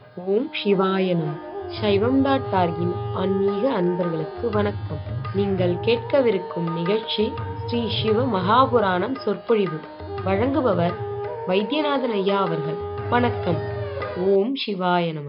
ஓம் சிவாய நம சைவம் டாட் டார்கின் ஆன்மீக அன்பர்களுக்கு வணக்கம் நீங்கள் கேட்கவிருக்கும் நிகழ்ச்சி ஸ்ரீ சிவ மகாபுராணம் சொற்பொழிவு வழங்குபவர் வைத்தியநாதன் ஐயா அவர்கள் வணக்கம் ஓம் சிவாய நம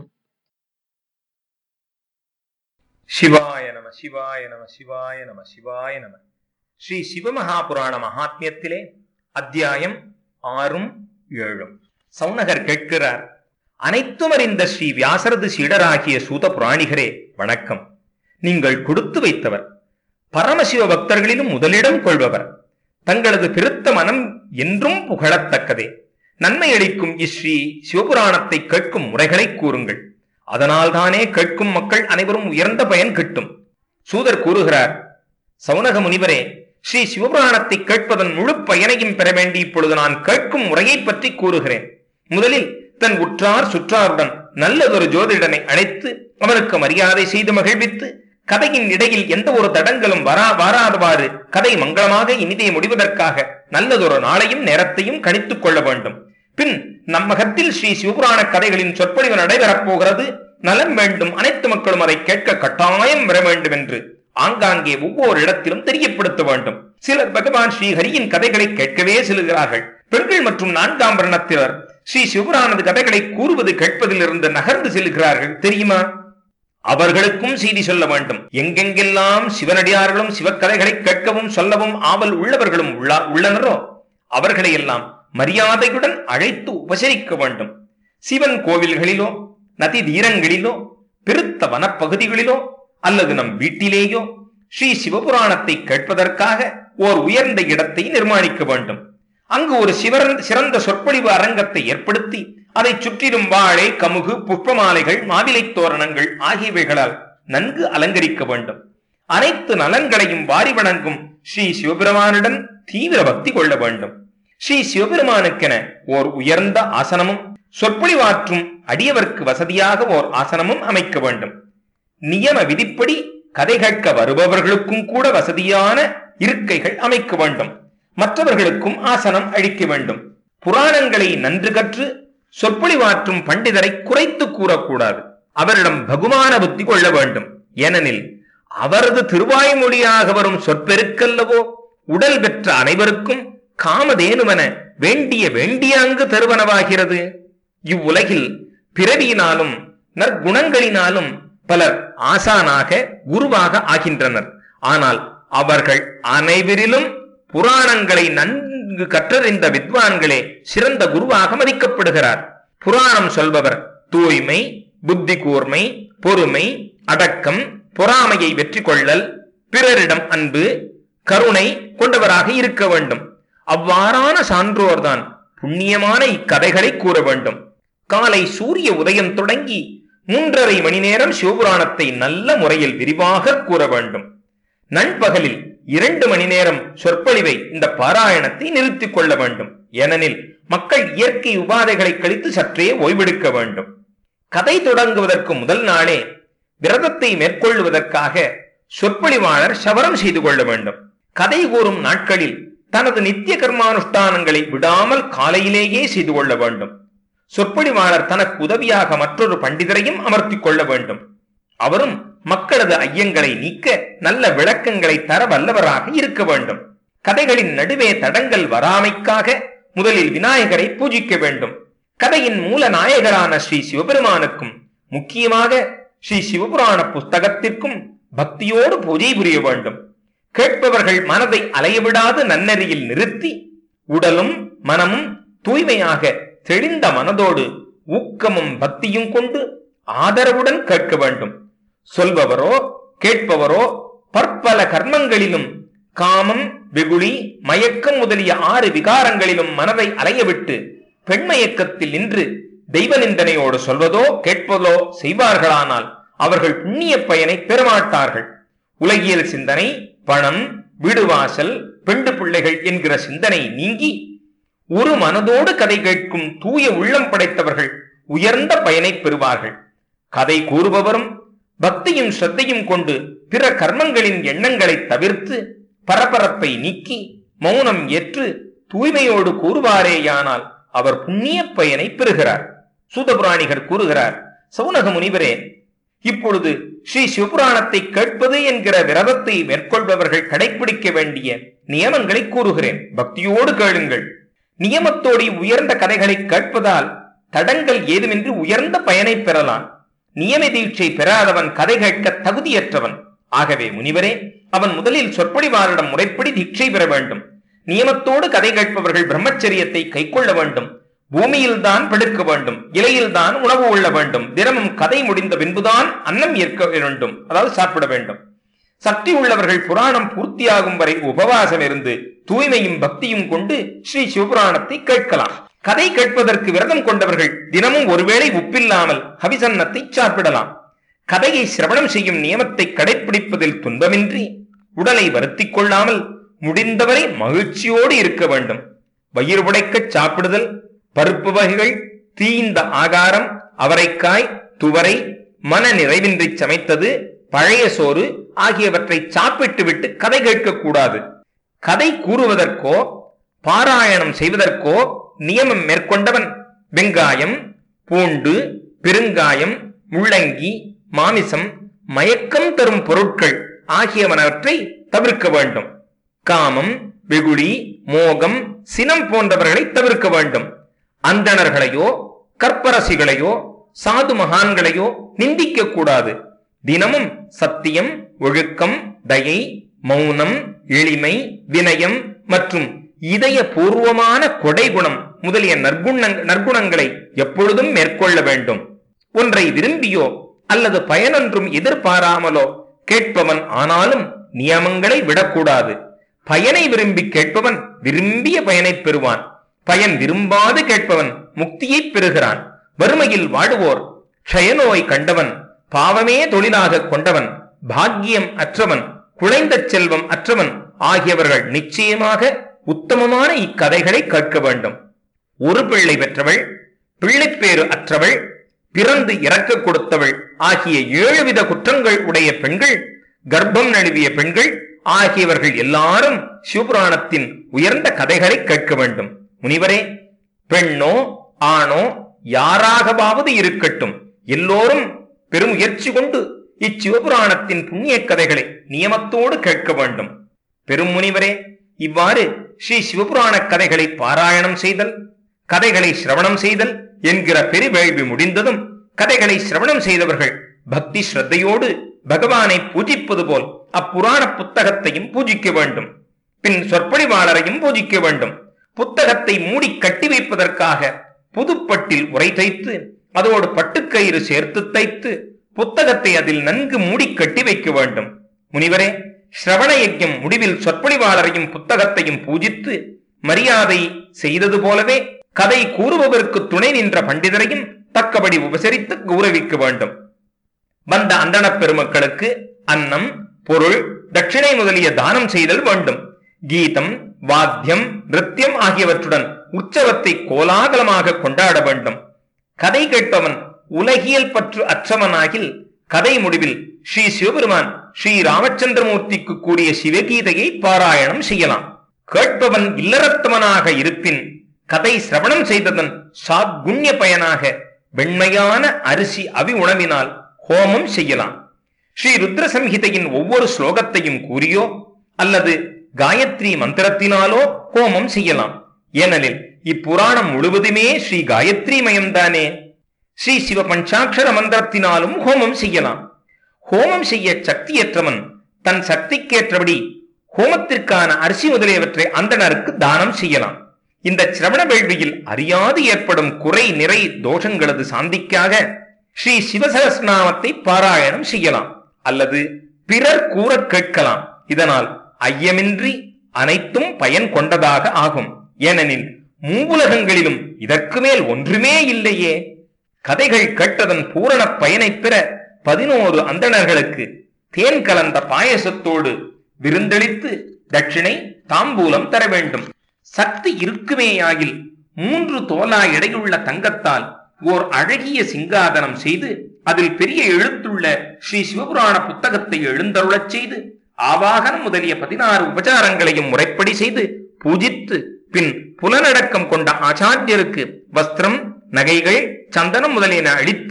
சிவாய நம சிவாய நம சிவாய நம சிவாய நம ஸ்ரீ சிவமகாபுராண மகாத்மியத்திலே அத்தியாயம் ஆறும் ஏழும் சௌனகர் கேட்கிறார் அனைத்தும் அறிந்த ஸ்ரீ வியாசரது சீடராகிய சூத புராணிகரே வணக்கம் நீங்கள் கொடுத்து வைத்தவர் பரமசிவ பக்தர்களிலும் முதலிடம் கொள்பவர் தங்களது பெருத்த மனம் என்றும் புகழத்தக்கதே நன்மை அளிக்கும் இஸ்ரீ சிவபுராணத்தை கேட்கும் முறைகளை கூறுங்கள் அதனால்தானே கேட்கும் மக்கள் அனைவரும் உயர்ந்த பயன் கிட்டும் சூதர் கூறுகிறார் சவுனக முனிவரே ஸ்ரீ சிவபுராணத்தை கேட்பதன் முழு பயனையும் பெற வேண்டி இப்பொழுது நான் கேட்கும் முறையை பற்றி கூறுகிறேன் முதலில் தன் உற்றார் சுற்றாருடன் நல்லதொரு ஜோதிடனை அழைத்து அவனுக்கு மரியாதை செய்து மகிழ்வித்து கதையின் இடையில் எந்த ஒரு தடங்களும் வரா வாராதவாறு கதை மங்களமாக இனிதே முடிவதற்காக நல்லதொரு நாளையும் நேரத்தையும் கணித்துக் கொள்ள வேண்டும் பின் நம்மகத்தில் ஸ்ரீ சிவபுராண கதைகளின் சொற்பொழிவு நடைபெறப் போகிறது நலம் வேண்டும் அனைத்து மக்களும் அதை கேட்க கட்டாயம் வர வேண்டும் என்று ஆங்காங்கே ஒவ்வொரு இடத்திலும் தெரியப்படுத்த வேண்டும் சிலர் பகவான் ஸ்ரீ ஹரியின் கதைகளை கேட்கவே செல்கிறார்கள் பெண்கள் மற்றும் நான்காம் வர்ணத்தினர் ஸ்ரீ சிவபுரானது கதைகளை கூறுவது கேட்பதிலிருந்து நகர்ந்து செல்கிறார்கள் தெரியுமா அவர்களுக்கும் செய்தி சொல்ல வேண்டும் எங்கெங்கெல்லாம் சிவனடியார்களும் சிவக்கதைகளை கேட்கவும் சொல்லவும் ஆவல் உள்ளவர்களும் உள்ளா- உள்ளனரோ அவர்களை எல்லாம் மரியாதையுடன் அழைத்து உபசரிக்க வேண்டும் சிவன் கோவில்களிலோ நதி தீரங்களிலோ பெருத்த வனப்பகுதிகளிலோ அல்லது நம் வீட்டிலேயோ ஸ்ரீ சிவபுராணத்தை கேட்பதற்காக ஓர் உயர்ந்த இடத்தை நிர்மாணிக்க வேண்டும் அங்கு ஒரு சிவரன் சிறந்த சொற்பொழிவு அரங்கத்தை ஏற்படுத்தி அதைச் சுற்றிலும் வாழை கமுகு புஷ்பமாலைகள் மாவிலை தோரணங்கள் ஆகியவைகளால் நன்கு அலங்கரிக்க வேண்டும் அனைத்து நலன்களையும் வாரி வணங்கும் ஸ்ரீ சிவபெருமானிடம் தீவிர பக்தி கொள்ள வேண்டும் ஸ்ரீ சிவபெருமானுக்கென ஓர் உயர்ந்த ஆசனமும் சொற்பொழிவாற்றும் அடியவர்க்கு வசதியாக ஓர் ஆசனமும் அமைக்க வேண்டும் நியம விதிப்படி கதை கேட்க வருபவர்களுக்கும் கூட வசதியான இருக்கைகள் அமைக்க வேண்டும் மற்றவர்களுக்கும் ஆசனம் அளிக்க வேண்டும் புராணங்களை நன்று கற்று சொற்பொழிவாற்றும் பண்டிதரை குறைத்து கூறக்கூடாது அவரிடம் பகுமான புத்தி கொள்ள வேண்டும் ஏனெனில் அவரது திருவாய்மொழியாக வரும் சொற்பெருக்கல்லவோ உடல் பெற்ற அனைவருக்கும் காமதேனுவன வேண்டிய வேண்டிய அங்கு தருவனவாகிறது இவ்வுலகில் பிறவியினாலும் நற்குணங்களினாலும் பலர் ஆசானாக குருவாக ஆகின்றனர் ஆனால் அவர்கள் அனைவரிலும் புராணங்களை நன்கு கற்றறிந்த வித்வான்களே சிறந்த குருவாக மதிக்கப்படுகிறார் புராணம் சொல்பவர் தூய்மை புத்தி கூர்மை பொறுமை அடக்கம் பொறாமையை வெற்றி கொள்ளல் பிறரிடம் அன்பு கருணை கொண்டவராக இருக்க வேண்டும் அவ்வாறான சான்றோர்தான் புண்ணியமான இக்கதைகளை கூற வேண்டும் காலை சூரிய உதயம் தொடங்கி மூன்றரை மணி நேரம் சிவபுராணத்தை நல்ல முறையில் விரிவாக கூற வேண்டும் நண்பகலில் இரண்டு மணி நேரம் சொற்பொழிவை இந்த பாராயணத்தை நிறுத்திக் கொள்ள வேண்டும் ஏனெனில் மக்கள் இயற்கை உபாதைகளை கழித்து சற்றே ஓய்வெடுக்க வேண்டும் கதை தொடங்குவதற்கு முதல் நாளே விரதத்தை மேற்கொள்வதற்காக சொற்பொழிவாளர் சவரம் செய்து கொள்ள வேண்டும் கதை கூறும் நாட்களில் தனது நித்திய கர்மானுஷ்டானங்களை விடாமல் காலையிலேயே செய்து கொள்ள வேண்டும் சொற்பொழிவாளர் தனக்கு உதவியாக மற்றொரு பண்டிதரையும் அமர்த்திக் கொள்ள வேண்டும் அவரும் மக்களது ஐயங்களை நீக்க நல்ல விளக்கங்களை தர வல்லவராக இருக்க வேண்டும் கதைகளின் நடுவே தடங்கள் வராமைக்காக முதலில் விநாயகரை பூஜிக்க வேண்டும் கதையின் மூல நாயகரான ஸ்ரீ சிவபெருமானுக்கும் முக்கியமாக ஸ்ரீ சிவபுராண புஸ்தகத்திற்கும் பக்தியோடு பூஜை புரிய வேண்டும் கேட்பவர்கள் மனதை அலையவிடாது நன்னெறியில் நிறுத்தி உடலும் மனமும் தூய்மையாக தெளிந்த மனதோடு ஊக்கமும் பக்தியும் கொண்டு ஆதரவுடன் கேட்க வேண்டும் சொல்பவரோ கேட்பவரோ பற்பல கர்மங்களிலும் காமம் வெகுளி மயக்கம் முதலிய ஆறு விகாரங்களிலும் மனதை அலையவிட்டு பெண்மயக்கத்தில் நின்று தெய்வ நிந்தனையோடு சொல்வதோ கேட்பதோ செய்வார்களானால் அவர்கள் புண்ணிய பயனை பெறமாட்டார்கள் உலகியல் சிந்தனை பணம் வீடுவாசல் பெண்டு பிள்ளைகள் என்கிற சிந்தனை நீங்கி ஒரு மனதோடு கதை கேட்கும் தூய உள்ளம் படைத்தவர்கள் உயர்ந்த பயனை பெறுவார்கள் கதை கூறுபவரும் பக்தியும் ஸ்ரத்தையும் கொண்டு பிற கர்மங்களின் எண்ணங்களை தவிர்த்து பரபரப்பை நீக்கி மௌனம் ஏற்று தூய்மையோடு கூறுவாரேயானால் அவர் புண்ணிய பயனை பெறுகிறார் சூதபுராணிகர் கூறுகிறார் சௌனக முனிவரே இப்பொழுது ஸ்ரீ சிவபுராணத்தை கேட்பது என்கிற விரதத்தை மேற்கொள்பவர்கள் கடைபிடிக்க வேண்டிய நியமங்களை கூறுகிறேன் பக்தியோடு கேளுங்கள் நியமத்தோடி உயர்ந்த கதைகளை கேட்பதால் தடங்கள் ஏதுமின்றி உயர்ந்த பயனை பெறலாம் நியம தீட்சை பெறாதவன் கதை கேட்க தகுதியற்றவன் ஆகவே முனிவரே அவன் முதலில் சொற்பொழிவாளரிடம் முறைப்படி தீட்சை பெற வேண்டும் நியமத்தோடு கதை கேட்பவர்கள் பிரம்மச்சரியத்தை கைக்கொள்ள வேண்டும் பூமியில்தான் படுக்க வேண்டும் இலையில்தான் உணவு உள்ள வேண்டும் தினமும் கதை முடிந்த பின்புதான் அன்னம் ஏற்க வேண்டும் அதாவது சாப்பிட வேண்டும் சக்தி உள்ளவர்கள் புராணம் பூர்த்தியாகும் வரை உபவாசம் இருந்து தூய்மையும் பக்தியும் கொண்டு ஸ்ரீ சிவபுராணத்தை கேட்கலாம் கதை கேட்பதற்கு விரதம் கொண்டவர்கள் தினமும் ஒருவேளை உப்பில்லாமல் ஹவிசன்னத்தை சாப்பிடலாம் கதையை சிரவணம் செய்யும் நியமத்தை கடைபிடிப்பதில் துன்பமின்றி உடலை வருத்திக் கொள்ளாமல் முடிந்தவரை மகிழ்ச்சியோடு இருக்க வேண்டும் வயிறு உடைக்கச் சாப்பிடுதல் பருப்பு வகைகள் தீந்த ஆகாரம் அவரைக்காய் துவரை மன நிறைவின்றி சமைத்தது பழைய சோறு ஆகியவற்றை சாப்பிட்டு விட்டு கதை கேட்கக்கூடாது கதை கூறுவதற்கோ பாராயணம் செய்வதற்கோ நியமம் மேற்கொண்டவன் வெங்காயம் பூண்டு பெருங்காயம் முள்ளங்கி மாமிசம் மயக்கம் தரும் பொருட்கள் ஆகியவனவற்றை தவிர்க்க வேண்டும் காமம் வெகுளி மோகம் சினம் போன்றவர்களை தவிர்க்க வேண்டும் அந்தணர்களையோ கற்பரசிகளையோ சாது மகான்களையோ நிந்திக்க கூடாது தினமும் சத்தியம் ஒழுக்கம் தயை மௌனம் எளிமை வினயம் மற்றும் இதய பூர்வமான கொடைகுணம் முதலிய நற்குண நற்குணங்களை எப்பொழுதும் மேற்கொள்ள வேண்டும் ஒன்றை விரும்பியோ அல்லது பயனொன்றும் எதிர்பாராமலோ கேட்பவன் ஆனாலும் நியமங்களை விடக்கூடாது பயனை விரும்பி கேட்பவன் விரும்பிய பயனை பெறுவான் பயன் விரும்பாது கேட்பவன் முக்தியை பெறுகிறான் வறுமையில் வாடுவோர் க்ஷயநோய் கண்டவன் பாவமே தொழிலாக கொண்டவன் பாக்கியம் அற்றவன் குழைந்த செல்வம் அற்றவன் ஆகியவர்கள் நிச்சயமாக உத்தமமான இக்கதைகளை கேட்க வேண்டும் ஒரு பிள்ளை பெற்றவள் பிள்ளைப்பேறு அற்றவள் பிறந்து இறக்க கொடுத்தவள் ஆகிய ஏழு வித குற்றங்கள் உடைய பெண்கள் கர்ப்பம் நழுவிய பெண்கள் ஆகியவர்கள் எல்லாரும் சிவபுராணத்தின் உயர்ந்த கதைகளை கேட்க வேண்டும் முனிவரே பெண்ணோ ஆணோ யாராகவாவது இருக்கட்டும் எல்லோரும் பெரும் முயற்சி கொண்டு இச்சிவபுராணத்தின் புண்ணிய கதைகளை நியமத்தோடு கேட்க வேண்டும் பெரும் முனிவரே இவ்வாறு ஸ்ரீ சிவபுராண கதைகளை பாராயணம் செய்தல் கதைகளை சிரவணம் செய்தல் என்கிற பெருவேள்வி முடிந்ததும் கதைகளை சிரவணம் செய்தவர்கள் பக்தி ஸ்ரத்தையோடு பகவானை பூஜிப்பது போல் அப்புராண புத்தகத்தையும் பூஜிக்க வேண்டும் பின் சொற்பொழிவாளரையும் பூஜிக்க வேண்டும் புத்தகத்தை மூடி கட்டி வைப்பதற்காக புதுப்பட்டில் உரை தைத்து அதோடு பட்டுக்கயிறு சேர்த்து தைத்து புத்தகத்தை அதில் நன்கு மூடி கட்டி வைக்க வேண்டும் முனிவரே ஸ்ரவண யஜ்யம் முடிவில் சொற்பொழிவாளரையும் புத்தகத்தையும் பூஜித்து மரியாதை செய்தது போலவே கதை கூறுபவருக்கு துணை நின்ற பண்டிதரையும் தக்கபடி உபசரித்து கௌரவிக்க வேண்டும் வந்த அந்தணப் பெருமக்களுக்கு அன்னம் பொருள் தட்சிணை முதலிய தானம் செய்தல் வேண்டும் கீதம் வாத்தியம் நிருத்தியம் ஆகியவற்றுடன் உற்சவத்தை கோலாகலமாக கொண்டாட வேண்டும் கதை கேட்பவன் உலகியல் பற்று அற்றவனாகில் கதை முடிவில் ஸ்ரீ சிவபெருமான் ஸ்ரீ ராமச்சந்திரமூர்த்திக்கு கூடிய சிவகீதையை பாராயணம் செய்யலாம் கேட்பவன் இல்லறத்தவனாக இருப்பின் கதை சிரவணம் செய்ததன் சாத்குண்ய பயனாக வெண்மையான அரிசி அவி உணவினால் ஹோமம் செய்யலாம் ஸ்ரீ ருத்ர சம்ஹிதையின் ஒவ்வொரு ஸ்லோகத்தையும் கூறியோ அல்லது காயத்ரி மந்திரத்தினாலோ ஹோமம் செய்யலாம் ஏனெனில் இப்புராணம் முழுவதுமே ஸ்ரீ காயத்ரி மயம்தானே ஸ்ரீ சிவ பஞ்சாட்சர மந்திரத்தினாலும் ஹோமம் செய்யலாம் ஹோமம் செய்ய சக்தியற்றவன் தன் சக்திக்கேற்றபடி ஹோமத்திற்கான அரிசி முதலியவற்றை அந்தணருக்கு தானம் செய்யலாம் இந்த சிரவண வேள்வியில் அறியாது ஏற்படும் குறை நிறை தோஷங்களது சாந்திக்காக ஸ்ரீ சிவசகஸ்நாமத்தை பாராயணம் செய்யலாம் அல்லது பிறர் கூற கேட்கலாம் இதனால் ஐயமின்றி அனைத்தும் பயன் கொண்டதாக ஆகும் ஏனெனில் மூவுலகங்களிலும் இதற்கு மேல் ஒன்றுமே இல்லையே கதைகள் கேட்டதன் பூரண பயனைப் பெற பதினோரு அந்தணர்களுக்கு தேன் கலந்த பாயசத்தோடு விருந்தளித்து தட்சிணை தாம்பூலம் தர வேண்டும் சக்தி இருக்குமேயாகில் மூன்று தோலா எடையுள்ள தங்கத்தால் ஓர் அழகிய சிங்காதனம் செய்து அதில் பெரிய எழுத்துள்ள ஸ்ரீ சிவபுராண புத்தகத்தை எழுந்தருளச் செய்து ஆவாகனம் முதலிய பதினாறு உபச்சாரங்களையும் முறைப்படி செய்து பூஜித்து பின் புலனடக்கம் கொண்ட ஆச்சாரியருக்கு வஸ்திரம் நகைகள் சந்தனம் முதலியன அளித்து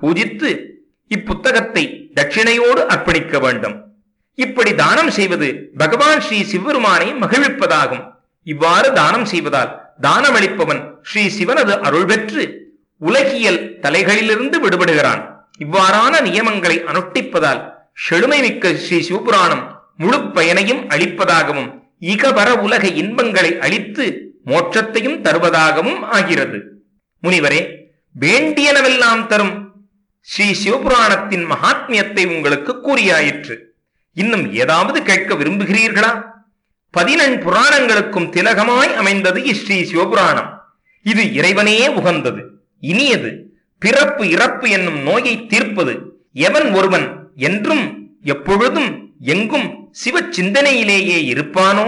பூஜித்து இப்புத்தகத்தை தட்சிணையோடு அர்ப்பணிக்க வேண்டும் இப்படி தானம் செய்வது பகவான் ஸ்ரீ சிவபெருமானை மகிழ்விப்பதாகும் இவ்வாறு தானம் செய்வதால் தானமளிப்பவன் ஸ்ரீ சிவனது அருள் பெற்று உலகியல் தலைகளிலிருந்து விடுபடுகிறான் இவ்வாறான நியமங்களை அனுஷ்டிப்பதால் செழுமை மிக்க ஸ்ரீ சிவபுராணம் முழு பயனையும் அளிப்பதாகவும் இகவர உலக இன்பங்களை அளித்து மோட்சத்தையும் தருவதாகவும் ஆகிறது முனிவரே வேண்டியனவெல்லாம் தரும் ஸ்ரீ சிவபுராணத்தின் மகாத்மியத்தை உங்களுக்கு கூறியாயிற்று இன்னும் ஏதாவது கேட்க விரும்புகிறீர்களா பதினெண் புராணங்களுக்கும் திலகமாய் அமைந்தது ஸ்ரீ சிவபுராணம் இது இறைவனே உகந்தது இனியது பிறப்பு இறப்பு என்னும் நோயை தீர்ப்பது எவன் ஒருவன் என்றும் எப்பொழுதும் எங்கும் சிவ சிந்தனையிலேயே இருப்பானோ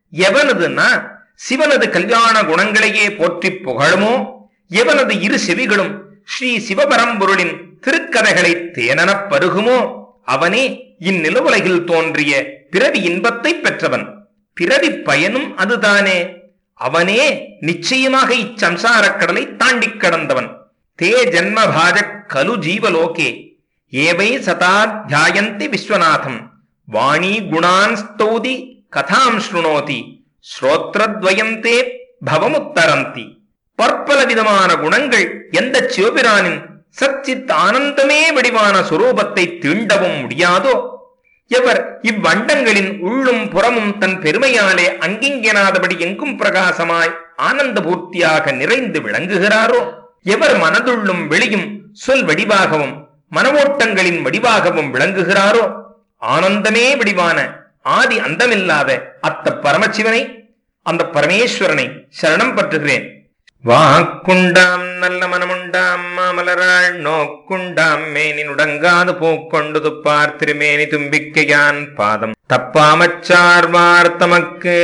எவனதுனா சிவனது கல்யாண குணங்களையே போற்றி புகழுமோ எவனது இரு செவிகளும் ஸ்ரீ சிவபரம்பொருளின் திருக்கதைகளை தேனனப் பருகுமோ அவனே இந்நிலவுலகில் தோன்றிய பிறவி இன்பத்தை பெற்றவன் பிறவி பயனும் அதுதானே அவனே நிச்சயமாக இச்சம்சாரக் கடலை தாண்டிக் கடந்தவன் தே ஜன்மபாஜ கலு ஜீவலோகே ஏவை சதா தியாயந்தி விஸ்வநாதம் வாணி குணான் ஸ்தௌதி கதாம் ஸ்ருணோதி ஸ்ரோத்ரத்வயந்தே பவமுத்தரந்தி பற்பல விதமான குணங்கள் எந்த சிவபிரானின் சச்சித் ஆனந்தமே வடிவான சுரூபத்தை தீண்டவும் முடியாதோ எவர் இவ்வண்டங்களின் உள்ளும் புறமும் தன் பெருமையாலே அங்கிங்கெனாதபடி எங்கும் பிரகாசமாய் ஆனந்த பூர்த்தியாக நிறைந்து விளங்குகிறாரோ எவர் மனதுள்ளும் வெளியும் சொல் வடிவாகவும் மனவோட்டங்களின் வடிவாகவும் விளங்குகிறாரோ ஆனந்தமே வடிவான ஆதி அந்தமில்லாத அத்த பரமசிவனை அந்த பரமேஸ்வரனை சரணம் பற்றுகிறேன் வாக்குண்டாம் நல்ல மனமுண்டாம் மாமலராள் நோக்குண்டாம் மேனி நுடங்காது போக்கொண்டு துப்பார் திருமேனி தும்பிக்கையான் பாதம் தப்பாமச்சார்வார் தமக்கு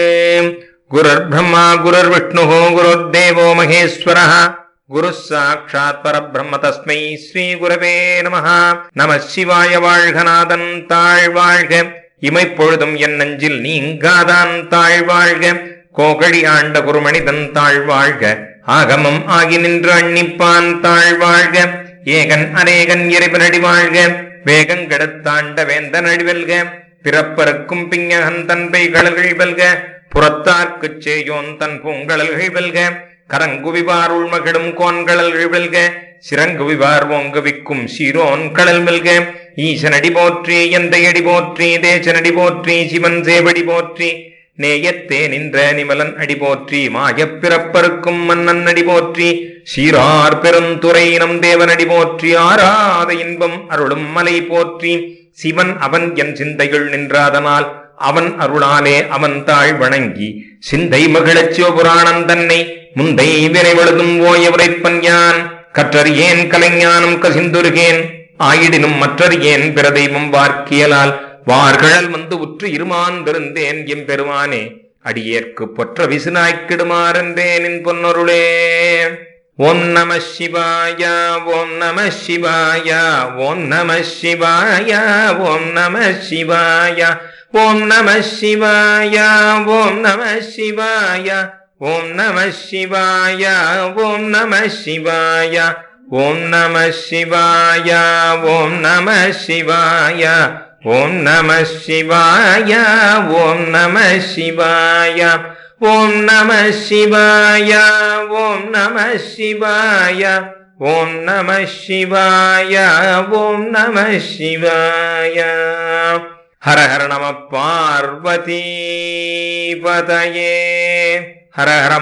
குருர் பிரம்மா குருர் விஷ்ணு குருர் தேவோ மகேஸ்வர குரு சாட்சாத் பரபிரம்ம தஸ்மை ஸ்ரீ குரவே நம நம சிவாய வாழ்கநாதன் தாழ் வாழ்க இமைப்பொழுதும் என் நெஞ்சில் நீங்காதான் தாழ் வாழ்க கோகழி ஆண்ட குருமணிதன் தாழ் வாழ்க ஆகமம் ஆகி நின்று அன்னிப்பான் தாழ் வாழ்க ஏகன் அநேகன் இறைவனடி வாழ்க வேகங்கெடுத்தாண்ட வேந்தன் அடிவெல்க பிறப்பருக்கும் பிஞகன் தன் பெய்களல்கள் வெல்க புறத்தார்க்குச் சேயோன் தன் பூங்கழல்கள் வெல்க கரங்குவிவார் உள்மகிடும் கோன்கழல்கள் வெல்க சிறங்குவிவார் ஓங்குவிக்கும் சீரோன் கடல் வெல்க ஈசனடி போற்றி எந்தையடி போற்றி தேசனடி போற்றி சிவன் சேவடி போற்றி நேயத்தே நின்ற நிமலன் அடி போற்றி மாயப் பிறப்பருக்கும் மன்னன் அடி போற்றி சீரார் பெருந்துரை நம் தேவனடி போற்றி ஆராத இன்பம் அருளும் மலை போற்றி சிவன் அவன் என் சிந்தைகள் நின்றாதனால் அவன் அருளாலே அவன் தாழ் வணங்கி சிந்தை மகிழச் சிவபுராணம் தன்னை முந்தை விரைவழுதும் ஓய உரைப்பன் யான் கற்றறியேன் கலைஞானம் கசிந்துருகேன் ஆயிடினும் மற்றறியேன் பிற தெய்வம் வார்க்கியலால் வார்கழல் வந்து உற்று இருமாந்திருந்தேன் எம் பெருமானே அடியேற்கு பொற்ற விசுநாய்க்கிடுமாறென்றேன் என் பொன்னொருளே ஓம் நம சிவாய ஓம் நம சிவாய ஓம் நம சிவாய ஓம் நம சிவாய ஓம் நம சிவாய ஓம் நம சிவாய ஓம் நம சிவாய ஓம் நம சிவாய ஓம் நம சிவாய ஓம் நம சிவாய ஓம் நம சிவாய ஓம் நம சிவாய ஓம் நம சிவாய ஓம் நம சிவாய ஓம் நம சிவாய ஓம் நம சிவாய ஹர ஹர நம பார்வதி பதயே ஹர ஹர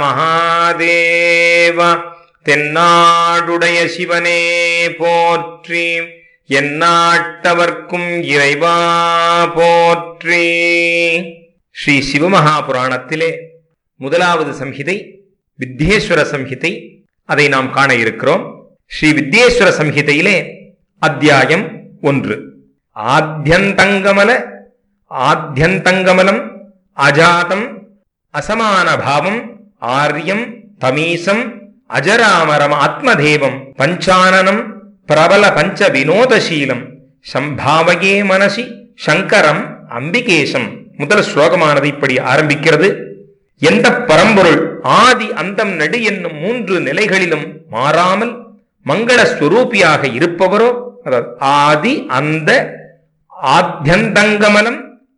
மகாதேவ தென்னாடுடைய சிவனே போற்றி எந்நாட்டவர்க்கும் இறைவா போற்றி ஸ்ரீ சிவமகாபுராணத்திலே முதலாவது சம்ஹிதை வித்யேஸ்வர சம்ஹிதை அதை நாம் காண இருக்கிறோம் ஸ்ரீ வித்யேஸ்வர சம்ஹிதையிலே அத்தியாயம் ஒன்று ஆத்தியந்தங்கமல ஆத்தியந்தங்கமலம் அஜாதம் அசமான பாவம் ஆரியம் தமீசம் அஜராமரம் ஆத்மதேவம் பஞ்சானனம் பிரபல பஞ்ச வினோதசீலம் சம்பாவகே மனசி சங்கரம் அம்பிகேசம் முதல் ஸ்லோகமானது இப்படி ஆரம்பிக்கிறது எந்த பரம்பொருள் ஆதி அந்தம் நடு என்னும் மூன்று நிலைகளிலும் மாறாமல் மங்கள ஸ்வரூபியாக இருப்பவரோ அதாவது ஆதி அந்த ஆத்தியந்தங்கமலம்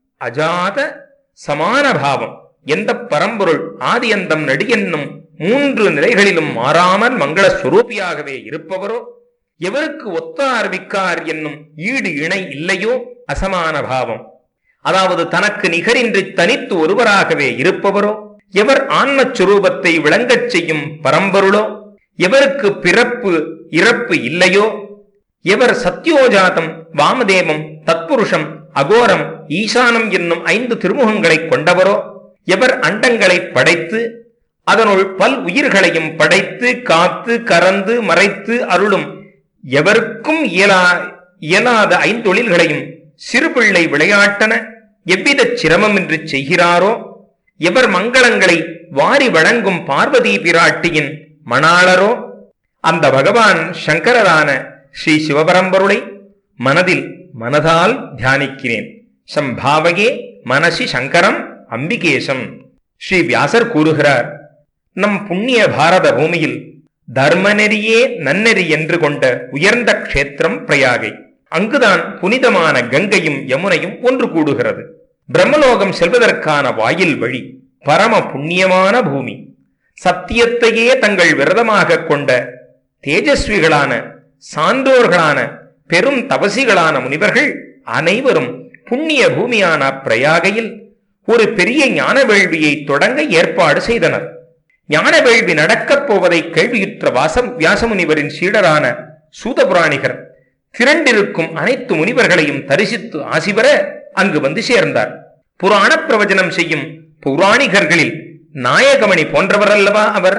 அஜாத சமான பாவம் எந்த பரம்பொருள் ஆதி அந்தம் நடி என்னும் மூன்று நிலைகளிலும் மாறாமல் மங்கள ஸ்வரூபியாகவே இருப்பவரோ எவருக்கு ஒத்தார் மிக்கார் என்னும் ஈடு இணை இல்லையோ அசமான பாவம் அதாவது தனக்கு நிகரின்றி தனித்து ஒருவராகவே இருப்பவரோ எவர் ஆன்மச் சுரூபத்தை விளங்கச் செய்யும் பரம்பொருளோ எவருக்கு பிறப்பு இறப்பு இல்லையோ எவர் சத்யோஜாதம் வாமதேவம் தத்புருஷம் அகோரம் ஈசானம் என்னும் ஐந்து திருமுகங்களை கொண்டவரோ எவர் அண்டங்களை படைத்து அதனுள் பல் உயிர்களையும் படைத்து காத்து கறந்து மறைத்து அருளும் எவருக்கும் இயலா இயலாத ஐந்தொழில்களையும் சிறுபிள்ளை விளையாட்டன எவ்வித சிரமமின்றி செய்கிறாரோ எவர் மங்களங்களை வாரி வழங்கும் பார்வதி பிராட்டியின் மணாளரோ அந்த பகவான் சங்கரரான ஸ்ரீ சிவபரம்பொருளை மனதில் மனதால் தியானிக்கிறேன் சம்பாவகே மனசி சங்கரம் அம்பிகேசம் ஸ்ரீ வியாசர் கூறுகிறார் நம் புண்ணிய பாரத பூமியில் தர்மநெறியே நன்னெறி என்று கொண்ட உயர்ந்த க்ஷேத்திரம் பிரயாகை அங்குதான் புனிதமான கங்கையும் யமுனையும் ஒன்று கூடுகிறது பிரம்மலோகம் செல்வதற்கான வாயில் வழி பரம புண்ணியமான பூமி சத்தியத்தையே தங்கள் விரதமாக கொண்ட தேஜஸ்விகளான சான்றோர்களான பெரும் தபசிகளான முனிவர்கள் அனைவரும் புண்ணிய பூமியான பிரயாகையில் ஒரு பெரிய ஞான வேள்வியை தொடங்க ஏற்பாடு செய்தனர் ஞான வேள்வி நடக்கப் போவதை கேள்வியுற்ற வாசம் வியாசமுனிவரின் சீடரான சூதபுராணிகர் திரண்டிருக்கும் அனைத்து முனிவர்களையும் தரிசித்து ஆசிபெற அங்கு வந்து சேர்ந்தார் புராண பிரவச்சனம் செய்யும் புராணிகர்களில் நாயகமணி போன்றவர் அல்லவா அவர்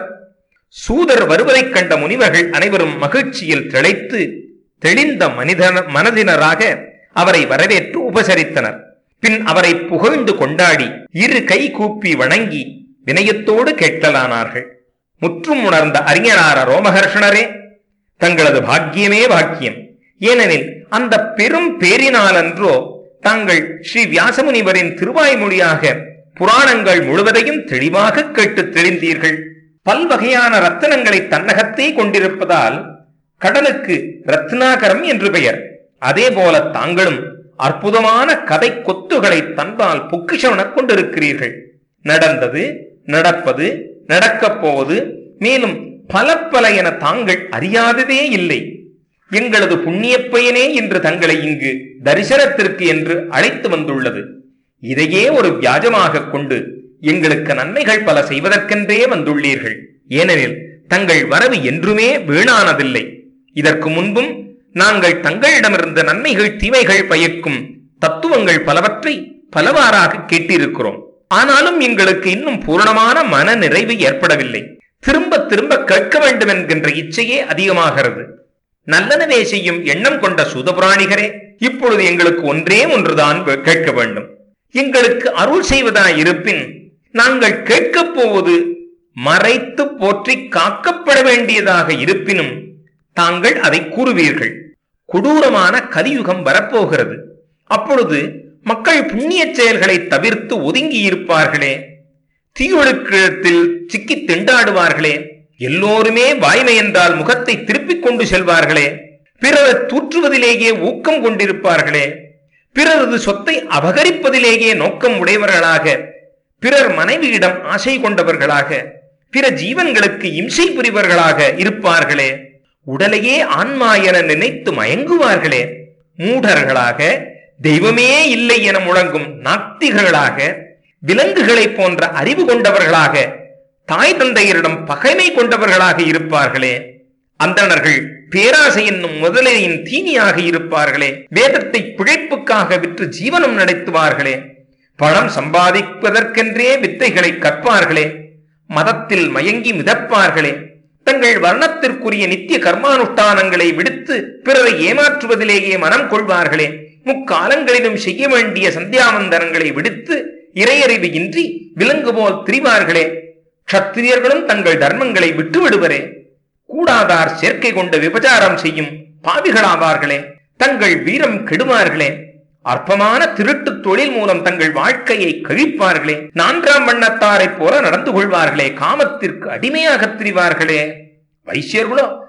சூதர் வருவதைக் கண்ட முனிவர்கள் அனைவரும் மகிழ்ச்சியில் திளைத்து தெளிந்த மனிதன மனதினராக அவரை வரவேற்று உபசரித்தனர் பின் அவரை புகழ்ந்து கொண்டாடி இரு கை கூப்பி வணங்கி வினயத்தோடு கேட்கலானார்கள் முற்றும் உணர்ந்த அறிஞரான ரோமஹர்ஷணரே தங்களது பாக்கியமே பாக்கியம் ஏனெனில் அந்த பெரும் பேரினாலன்றோ தாங்கள் ஸ்ரீ வியாசமுனிவரின் திருவாய்மொழியாக புராணங்கள் முழுவதையும் தெளிவாக கேட்டு தெளிந்தீர்கள் பல்வகையான ரத்தினங்களை தன்னகத்தே கொண்டிருப்பதால் கடலுக்கு ரத்னாகரம் என்று பெயர் அதே போல தாங்களும் அற்புதமான கதை கொத்துகளை தன்பால் பொக்கிஷமெனக் கொண்டிருக்கிறீர்கள் நடந்தது நடப்பது நடக்கப் போவது மேலும் பல பல என தாங்கள் அறியாததே இல்லை எங்களது புண்ணியப் பயனே இன்று தங்களை இங்கு தரிசனத்திற்கு என்று அழைத்து வந்துள்ளது இதையே ஒரு வியாஜமாக கொண்டு எங்களுக்கு நன்மைகள் பல செய்வதற்கென்றே வந்துள்ளீர்கள் ஏனெனில் தங்கள் வரவு என்றுமே வீணானதில்லை இதற்கு முன்பும் நாங்கள் தங்களிடமிருந்த நன்மைகள் தீமைகள் பயக்கும் தத்துவங்கள் பலவற்றை பலவாறாக கேட்டிருக்கிறோம் ஆனாலும் எங்களுக்கு இன்னும் பூரணமான மன நிறைவு ஏற்படவில்லை திரும்ப திரும்ப கேட்க வேண்டும் என்கின்ற இச்சையே அதிகமாகிறது நல்லனவே செய்யும் எண்ணம் கொண்ட சூதபுராணிகரே இப்பொழுது எங்களுக்கு ஒன்றே ஒன்றுதான் வே- கேட்க வேண்டும் எங்களுக்கு அருள் செய்வதாய் இருப்பின் நாங்கள் கேட்கப் போவது மறைத்து போற்றி காக்கப்பட வேண்டியதாக இருப்பினும் தாங்கள் அதை கூறுவீர்கள் கொடூரமான கலியுகம் வரப்போகிறது அப்பொழுது மக்கள் புண்ணியச் செயல்களை தவிர்த்து ஒதுங்கி இருப்பார்களே தீயொழுக்கத்தில் சிக்கி திண்டாடுவார்களே எல்லோருமே வாய்மை என்றால் முகத்தை திருப்பிக் கொண்டு செல்வார்களே பிறர் தூற்றுவதிலேயே ஊக்கம் கொண்டிருப்பார்களே பிறரது சொத்தை அபகரிப்பதிலேயே நோக்கம் உடையவர்களாக பிறர் மனைவியிடம் ஆசை கொண்டவர்களாக பிற ஜீவன்களுக்கு இம்சை புரிவர்களாக இருப்பார்களே உடலையே ஆன்மா என நினைத்து மயங்குவார்களே மூடர்களாக தெய்வமே இல்லை என முழங்கும் நாத்திகர்களாக விலங்குகளைப் போன்ற அறிவு கொண்டவர்களாக தாய் தந்தையரிடம் பகைமை கொண்டவர்களாக இருப்பார்களே அந்தணர்கள் பேராசை என்னும் முதலையின் தீனியாக இருப்பார்களே வேதத்தை பிழைப்புக்காக விற்று ஜீவனம் நடத்துவார்களே பணம் சம்பாதிப்பதற்கென்றே வித்தைகளை கற்பார்களே மதத்தில் மயங்கி மிதப்பார்களே தங்கள் வர்ணத்திற்குரிய நித்திய கர்மானுஷ்டானங்களை விடுத்து பிறரை ஏமாற்றுவதிலேயே மனம் கொள்வார்களே முக்காலங்களிலும் செய்ய வேண்டிய சந்தியாவந்தனங்களை விடுத்து இறையறிவு இன்றி விலங்கு போல் திரிவார்களே க்ஷத்திரியர்களும் தங்கள் தர்மங்களை விட்டு விடுவரே கூடாதார் சேர்க்கை கொண்ட விபச்சாரம் செய்யும் பாவிகளாவார்களே தங்கள் வீரம் கெடுவார்களே அற்பமான திருட்டு தொழில் மூலம் தங்கள் வாழ்க்கையை கழிப்பார்களே நான்காம் வண்ணத்தாரைப் போல நடந்து கொள்வார்களே காமத்திற்கு அடிமையாக திரிவார்களே வைசியர்களோ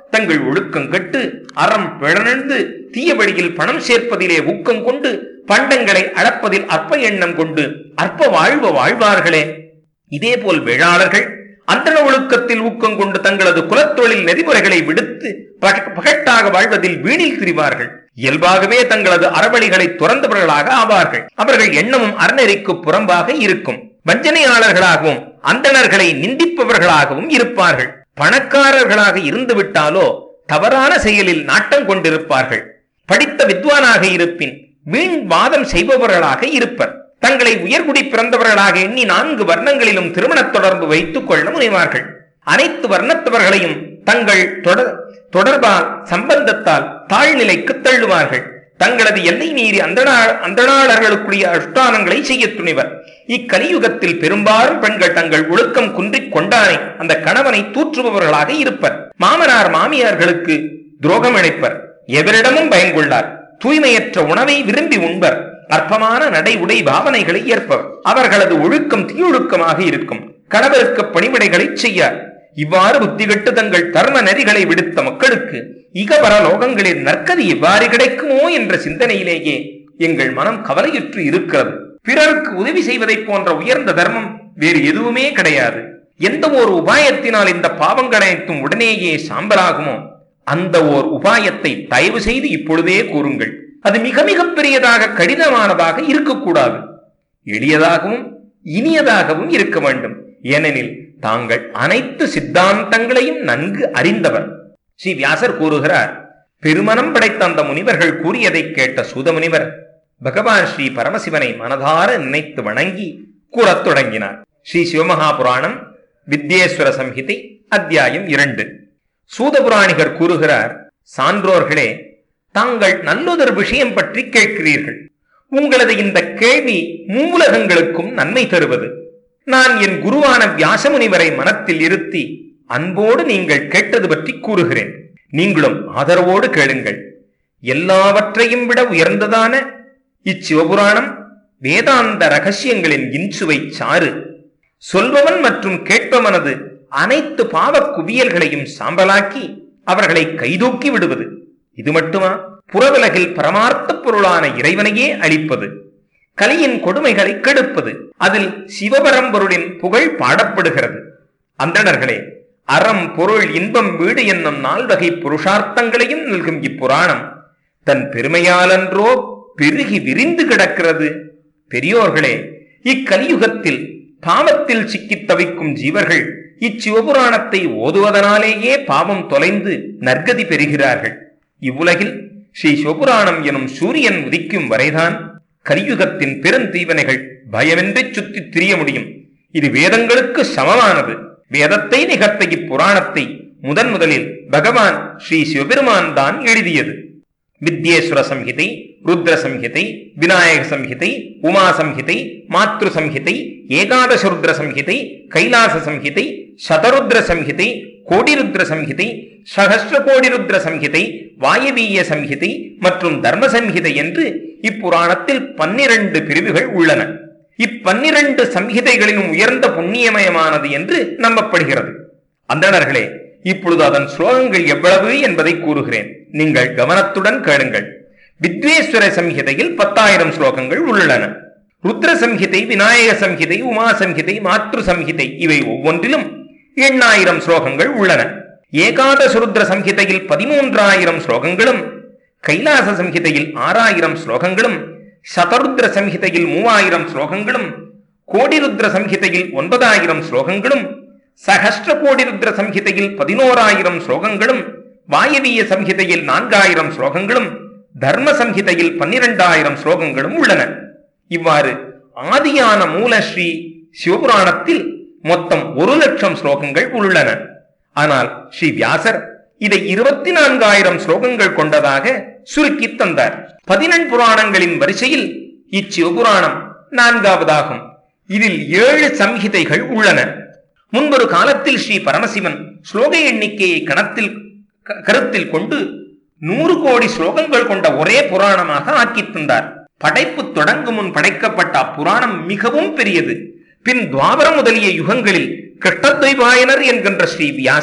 தங்கள் ஒழுக்கம் கெட்டு அறம் பிழந்து தீய வழியில் பணம் சேர்ப்பதிலே ஊக்கம் கொண்டு பண்டங்களை அளப்பதில் அற்ப எண்ணம் கொண்டு அற்ப வாழ்வு வாழ்வார்களே இதேபோல் வேளாளர்கள் அந்தன ஒழுக்கத்தில் ஊக்கம் கொண்டு தங்களது குலத்தொழில் நெறிமுறைகளை விடுத்து பக- பகட்டாக வாழ்வதில் வீணில் திரிவார்கள் இயல்பாகவே தங்களது அறவழிகளை துறந்தவர்களாக ஆவார்கள் அவர்கள் எண்ணமும் அறநெறிக்கு புறம்பாக இருக்கும் வஞ்சனையாளர்களாகவும் அந்தணர்களை நிந்திப்பவர்களாகவும் இருப்பார்கள் பணக்காரர்களாக இருந்து விட்டாலோ தவறான செயலில் நாட்டம் கொண்டிருப்பார்கள் படித்த வித்வானாக இருப்பின் வீண் வாதம் செய்பவர்களாக இருப்பர் தங்களை உயர்குடி பிறந்தவர்களாக எண்ணி நான்கு வர்ணங்களிலும் திருமணத் தொடர்பு வைத்துக் கொள்ள முனைவார்கள் அனைத்து வர்ணத்தவர்களையும் தங்கள் தொடர் தொடர்பால் சம்பந்தத்தால் தாழ்நிலைக்கு தள்ளுவார்கள் தங்களது எல்லை மீறி அந்தணா அந்தணாளர்களுக்குரிய அனுஷ்டானங்களை செய்ய துணிவர் இக்கலியுகத்தில் பெரும்பாலும் பெண்கள் தங்கள் ஒழுக்கம் குன்றிக் கொண்டானே அந்த கணவனை தூற்றுபவர்களாக இருப்பர் மாமனார் மாமியார்களுக்கு துரோகம் இழைப்பர் எவரிடமும் பயங்கொள்ளார் தூய்மையற்ற உணவை விரும்பி உண்பர் அற்பமான நடை உடை பாவனைகளை ஏற்பவர் அவர்களது ஒழுக்கம் தீயொழுக்கமாக இருக்கும் கணவருக்கு பணிவிடைகளை செய்யார் இவ்வாறு புத்திகட்டு தங்கள் தர்ம நெறிகளை விடுத்த மக்களுக்கு இகபர லோகங்களில் நற்கதி எவ்வாறு கிடைக்குமோ என்ற சிந்தனையிலேயே எங்கள் மனம் கவலையுற்று இருக்கிறது பிறருக்கு உதவி செய்வதைப் போன்ற உயர்ந்த தர்மம் வேறு எதுவுமே கிடையாது எந்த ஒரு உபாயத்தினால் இந்த பாவங்கள் அனைத்தும் உடனேயே சாம்பலாகுமோ அந்த ஓர் உபாயத்தை தயவு செய்து இப்பொழுதே கூறுங்கள் அது மிக மிக பெரியதாக கடினமானதாக இருக்கக்கூடாது எளியதாகவும் இனியதாகவும் இருக்க வேண்டும் ஏனெனில் தாங்கள் அனைத்து சித்தாந்தங்களையும் நன்கு அறிந்தவர் ஸ்ரீ வியாசர் கூறுகிறார் பெருமனம் படைத்த அந்த முனிவர்கள் கூறியதை கேட்ட சூத முனிவர் பகவான் ஸ்ரீ பரமசிவனை மனதார நினைத்து வணங்கி கூறத் தொடங்கினார் ஸ்ரீ சிவமகா புராணம் வித்யேஸ்வர சம்ஹிதை அத்தியாயம் இரண்டு சூதபுராணிகர் கூறுகிறார் சான்றோர்களே தாங்கள் நல்லதொரு விஷயம் பற்றி கேட்கிறீர்கள் உங்களது இந்த கேள்வி மூலகங்களுக்கும் நன்மை தருவது நான் என் குருவான வியாசமுனிவரை மனத்தில் இருத்தி அன்போடு நீங்கள் கேட்டது பற்றி கூறுகிறேன் நீங்களும் ஆதரவோடு கேளுங்கள் எல்லாவற்றையும் விட உயர்ந்ததான இச்சிவபுராணம் வேதாந்த ரகசியங்களின் இன்சுவை சாறு சொல்பவன் மற்றும் கேட்பவனது அனைத்து பாவக் குவியல்களையும் சாம்பலாக்கி அவர்களை கைதூக்கி விடுவது இது மட்டுமா புறவுலகில் பரமார்த்த பொருளான இறைவனையே அளிப்பது கலியின் கொடுமைகளை கெடுப்பது அதில் சிவபரம்பொருளின் புகழ் பாடப்படுகிறது அந்தணர்களே அறம் பொருள் இன்பம் வீடு என்னும் நால்வகை புருஷார்த்தங்களையும் நல்கும் இப்புராணம் தன் பெருமையாலன்றோ பெருகி விரிந்து கிடக்கிறது பெரியோர்களே இக்கலியுகத்தில் பாவத்தில் சிக்கித் தவிக்கும் ஜீவர்கள் இச்சிவபுராணத்தை ஓதுவதனாலேயே பாவம் தொலைந்து நற்கதி பெறுகிறார்கள் இவ்வுலகில் ஸ்ரீ சிவபுராணம் எனும் சூரியன் உதிக்கும் வரைதான் கலியுகத்தின் பெருந்தீவனைகள் பயமின்றி சுத்தித் திரிய முடியும் இது வேதங்களுக்கு சமமானது வேதத்தை நிகர்த்த இப்புராணத்தை முதன் முதலில் பகவான் ஸ்ரீ சிவபெருமான் தான் எழுதியது வித்யேஸ்வர சம்ஹிதை ருத்ர சம்ஹிதை விநாயக சம்ஹிதை உமா சம்ஹிதை மாத்ரு சம்ஹிதை ஏகாதச ருத்ர சம்ஹிதை கைலாச சம்ஹிதை சதருத்ர சம்ஹிதை கோடிருத்ர சம்ஹிதை சகஸ்ர கோடிருத்ர சம்ஹிதை வாயவீய சம்ஹிதை மற்றும் தர்ம சம்ஹிதை என்று இப்புராணத்தில் பன்னிரண்டு பிரிவுகள் உள்ளன இப்பன்னிரண்டு சம்ஹிதைகளிலும் உயர்ந்த புண்ணியமயமானது என்று நம்பப்படுகிறது அந்தணர்களே இப்பொழுது அதன் ஸ்லோகங்கள் எவ்வளவு என்பதை கூறுகிறேன் நீங்கள் கவனத்துடன் கேளுங்கள் வித்வேஸ்வர சம்ஹிதையில் பத்தாயிரம் ஸ்லோகங்கள் உள்ளன ருத்ர சம்ஹிதை விநாயக சம்ஹிதை உமா சம்ஹிதை மாத்ரு சம்ஹிதை இவை ஒவ்வொன்றிலும் எண்ணாயிரம் ஸ்லோகங்கள் உள்ளன ஏகாதச ருத்ர சம்ஹிதையில் பதிமூன்றாயிரம் ஸ்லோகங்களும் கைலாச சம்ஹிதையில் ஆறாயிரம் ஸ்லோகங்களும் சதருத்ர சம்ஹிதையில் மூவாயிரம் ஸ்லோகங்களும் கோடிருத்ர சம்ஹிதையில் ஒன்பதாயிரம் ஸ்லோகங்களும் சகஸ்ர கோடிருத்ர சம்ஹிதையில் பதினோராயிரம் ஸ்லோகங்களும் வாயவீய சம்ஹிதையில் நான்காயிரம் ஸ்லோகங்களும் தர்ம சம்ஹிதையில் பன்னிரண்டாயிரம் ஸ்லோகங்களும் உள்ளன இவ்வாறு ஆதியான மூல ஸ்ரீ சிவபுராணத்தில் மொத்தம் ஒரு லட்சம் ஸ்லோகங்கள் உள்ளன ஆனால் ஸ்ரீ வியாசர் இதை இருபத்தி நான்காயிரம் ஸ்லோகங்கள் கொண்டதாக சுருக்கி தந்தார் பதினெண் புராணங்களின் வரிசையில் இச்சிவபுராணம் நான்காவதாகும் இதில் ஏழு சம்ஹிதைகள் உள்ளன முன்பொரு காலத்தில் ஸ்ரீ பரமசிவன் ஸ்லோக எண்ணிக்கையை கணத்தில் க- கருத்தில் கொண்டு நூறு கோடி ஸ்லோகங்கள் கொண்ட ஒரே புராணமாக ஆக்கித் தந்தார் படைப்பு தொடங்கும் முன் படைக்கப்பட்ட அப்புராணம் மிகவும் பெரியது பின் துவாபர முதலிய யுகங்களில் கிருஷ்ணத்வைபாயனர் என்கின்ற ஸ்ரீ வியாசர்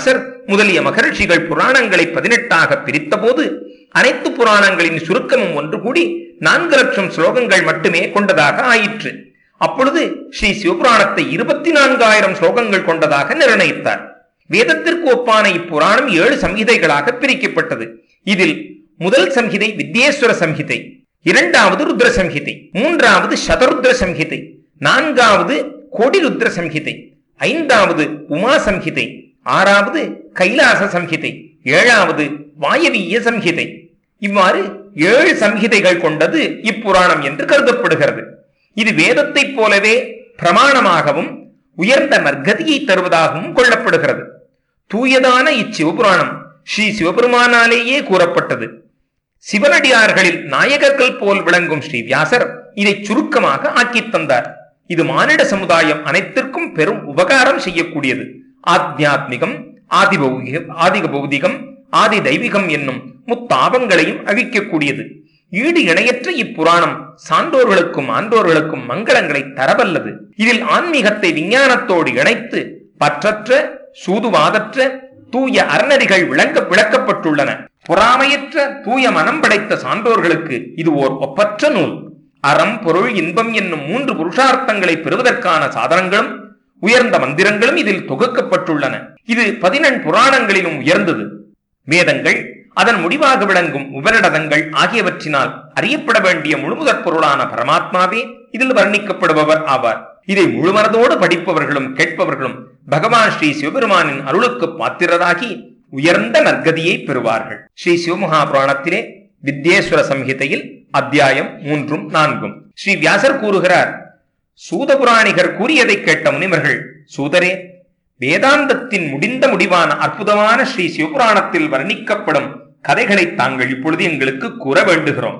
முதலிய மகர்ஷிகள் புராணங்களை பதினெட்டாக பிரித்தபோது அனைத்து புராணங்களின் சுருக்கமும் ஒன்று கூடி நான்கு லட்சம் ஸ்லோகங்கள் மட்டுமே கொண்டதாக ஆயிற்று அப்பொழுது ஸ்ரீ சிவபுராணத்தை இருபத்தி நான்காயிரம் ஸ்லோகங்கள் கொண்டதாக நிர்ணயித்தார் வேதத்திற்கு ஒப்பான இப்புராணம் ஏழு சம்ஹிதைகளாக பிரிக்கப்பட்டது இதில் முதல் சம்ஹிதை வித்யேஸ்வர சம்ஹிதை இரண்டாவது ருத்ர சம்ஹிதை மூன்றாவது சதருத்ர சம்ஹிதை நான்காவது கோடி ருத்ர சம்ஹிதை ஐந்தாவது உமா சம்ஹிதை ஆறாவது கைலாச சம்ஹிதை ஏழாவது வாயவீய சம்ஹிதை இவ்வாறு ஏழு சம்ஹிதைகள் கொண்டது இப்புராணம் என்று கருதப்படுகிறது இது வேதத்தைப் போலவே பிரமாணமாகவும் உயர்ந்த நற்கதியை தருவதாகவும் கொள்ளப்படுகிறது தூயதான இச்சிவபுராணம் ஸ்ரீ சிவபெருமானாலேயே கூறப்பட்டது சிவனடியார்களில் நாயகர்கள் போல் விளங்கும் ஸ்ரீ வியாசர் இதை சுருக்கமாக ஆக்கித் தந்தார் இது மானிட சமுதாயம் அனைத்திற்கும் பெரும் உபகாரம் செய்யக்கூடியது ஆத்மியாத்மிகம் ஆதி பௌதிகம் ஆதிக பௌதிகம் ஆதி தெய்வீகம் என்னும் முத்தாபங்களையும் அழிக்கக்கூடியது ஈடு இணையற்ற இப்புராணம் சான்றோர்களுக்கும் ஆன்றோர்களுக்கும் மங்களங்களை தரவல்லது இதில் ஆன்மீகத்தை விஞ்ஞானத்தோடு இணைத்து பற்றற்ற சூதுவாதற்ற தூய அறநெறிகள் விளங்க விளக்கப்பட்டுள்ளன பொறாமையற்ற தூய மனம் படைத்த சான்றோர்களுக்கு இது ஓர் ஒப்பற்ற நூல் அறம் பொருள் இன்பம் என்னும் மூன்று புருஷார்த்தங்களை பெறுவதற்கான சாதனங்களும் உயர்ந்த மந்திரங்களும் இதில் தொகுக்கப்பட்டுள்ளன இது பதினெண் புராணங்களிலும் உயர்ந்தது வேதங்கள் அதன் முடிவாக விளங்கும் உபரிடதங்கள் ஆகியவற்றினால் அறியப்பட வேண்டிய முழுமுதற் பொருளான பரமாத்மாவே இதில் வர்ணிக்கப்படுபவர் ஆவார் இதை முழுமனதோடு படிப்பவர்களும் கேட்பவர்களும் பகவான் ஸ்ரீ சிவபெருமானின் அருளுக்கு பாத்திரராகி உயர்ந்த நற்கதியை பெறுவார்கள் ஸ்ரீ சிவமகா புராணத்திலே வித்யேஸ்வர சம்ஹிதையில் அத்தியாயம் மூன்றும் நான்கும் ஸ்ரீ வியாசர் கூறுகிறார் சூதபுராணிகர் கூறியதை கேட்ட முனிவர்கள் சூதரே வேதாந்தத்தின் முடிந்த முடிவான அற்புதமான ஸ்ரீ சிவபுராணத்தில் வர்ணிக்கப்படும் கதைகளை தாங்கள் இப்பொழுது எங்களுக்கு கூற வேண்டுகிறோம்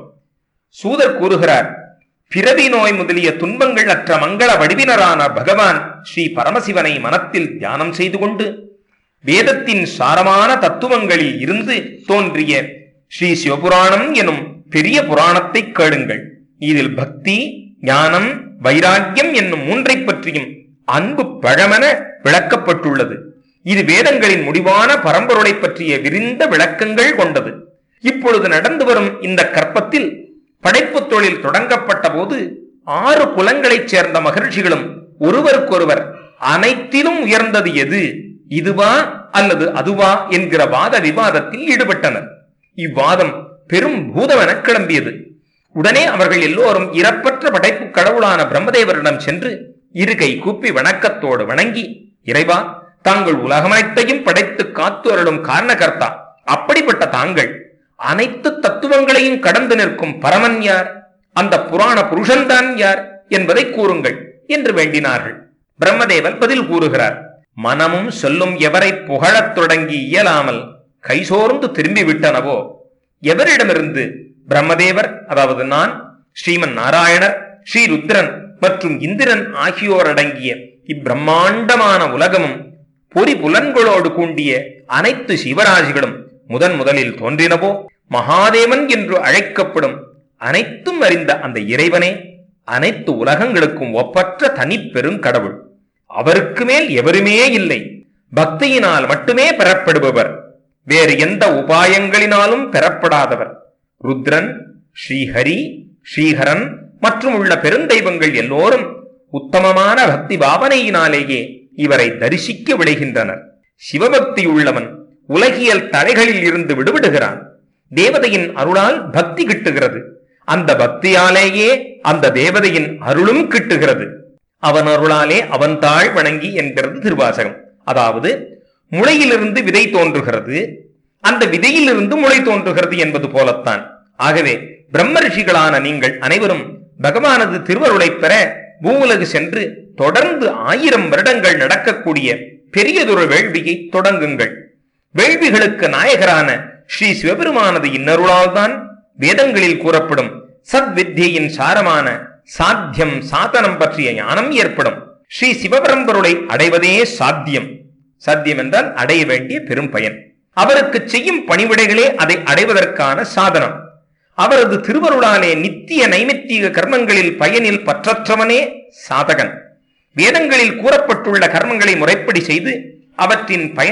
சூதர் கூறுகிறார் பிறவி நோய் முதலிய துன்பங்கள் அற்ற மங்கள வடிவினரான பகவான் ஸ்ரீ பரமசிவனை மனத்தில் தியானம் செய்து கொண்டு வேதத்தின் சாரமான தத்துவங்களில் இருந்து தோன்றிய ஸ்ரீ சிவபுராணம் எனும் பெரிய புராணத்தை கேளுங்கள் இதில் பக்தி ஞானம் வைராக்கியம் என்னும் மூன்றை பற்றியும் அன்பு பழமென விளக்கப்பட்டுள்ளது இது வேதங்களின் முடிவான பரம்பொருளை பற்றிய விரிந்த விளக்கங்கள் கொண்டது இப்பொழுது நடந்து வரும் இந்த கற்பத்தில் படைப்பு தொழில் தொடங்கப்பட்ட போது ஆறு குலங்களைச் சேர்ந்த மகிழ்ச்சிகளும் ஒருவருக்கொருவர் அனைத்திலும் உயர்ந்தது எது இதுவா அல்லது அதுவா என்கிற வாத விவாதத்தில் ஈடுபட்டனர் இவ்வாதம் பெரும் பூதமென கிளம்பியது உடனே அவர்கள் எல்லோரும் இறப்பற்ற படைப்பு கடவுளான பிரம்மதேவரிடம் சென்று இருகை கூப்பி வணக்கத்தோடு வணங்கி இறைவா தாங்கள் உலகமனைத்தையும் படைத்து காத்து அருளும் காரணகர்த்தா அப்படிப்பட்ட தாங்கள் அனைத்து தத்துவங்களையும் கடந்து நிற்கும் பரமன் யார் அந்த புராண புருஷன்தான் யார் என்பதை கூறுங்கள் என்று வேண்டினார்கள் பிரம்மதேவர் பதில் கூறுகிறார் மனமும் சொல்லும் எவரை புகழத் தொடங்கி இயலாமல் கைசோர்ந்து திரும்பி விட்டனவோ எவரிடமிருந்து பிரம்மதேவர் அதாவது நான் ஸ்ரீமன் நாராயணர் ஸ்ரீருத்ரன் மற்றும் இந்திரன் ஆகியோர் அடங்கிய இப்பிரம்மாண்டமான உலகமும் பொறி புலன்களோடு கூண்டிய அனைத்து சிவராசிகளும் முதன் முதலில் தோன்றினவோ மகாதேவன் என்று அழைக்கப்படும் அனைத்தும் அறிந்த அந்த இறைவனே அனைத்து உலகங்களுக்கும் ஒப்பற்ற தனிப்பெரும் கடவுள் அவருக்கு மேல் எவருமே இல்லை பக்தியினால் மட்டுமே பெறப்படுபவர் வேறு எந்த உபாயங்களினாலும் பெறப்படாதவர் ருத்ரன் ஸ்ரீஹரி ஸ்ரீஹரன் மற்றும் உள்ள பெருந்தெய்வங்கள் எல்லோரும் உத்தமமான பக்தி பாவனையினாலேயே இவரை தரிசிக்க விளைகின்றனர் சிவபக்தி உள்ளவன் உலகியல் தடைகளில் இருந்து விடுபடுகிறான் தேவதையின் அருளால் பக்தி கிட்டுகிறது அந்த பக்தியாலேயே அந்த தேவதையின் அருளும் கிட்டுகிறது அவன் அருளாலே அவன் தாழ் வணங்கி என்கிறது திருவாசகம் அதாவது முளையிலிருந்து விதை தோன்றுகிறது அந்த விதையிலிருந்து முளை தோன்றுகிறது என்பது போலத்தான் ஆகவே பிரம்ம ரிஷிகளான நீங்கள் அனைவரும் பகவானது திருவருளை பெற பூவுலகு சென்று தொடர்ந்து ஆயிரம் வருடங்கள் நடக்கக்கூடிய பெரியதொரு வேள்வியை தொடங்குங்கள் வேள்விகளுக்கு நாயகரான ஸ்ரீ சிவபெருமானது இன்னருளால் தான் வேதங்களில் கூறப்படும் சத்வித்தியின் சாரமான சாத்தியம் சாதனம் பற்றிய ஞானம் ஏற்படும் ஸ்ரீ சிவபரம்பொருளை அடைவதே சாத்தியம் சாத்தியம் என்றால் அடைய வேண்டிய பெரும் பயன் அவருக்கு செய்யும் பணிவிடைகளே அதை அடைவதற்கான சாதனம் அவரது திருவருளாலே நித்திய நைமித்திக கர்மங்களில் பயனில் பற்றற்றவனே சாதகன் வேதங்களில் கூறப்பட்டுள்ள கர்மங்களை முறைப்படி செய்து அவற்றின் பயனை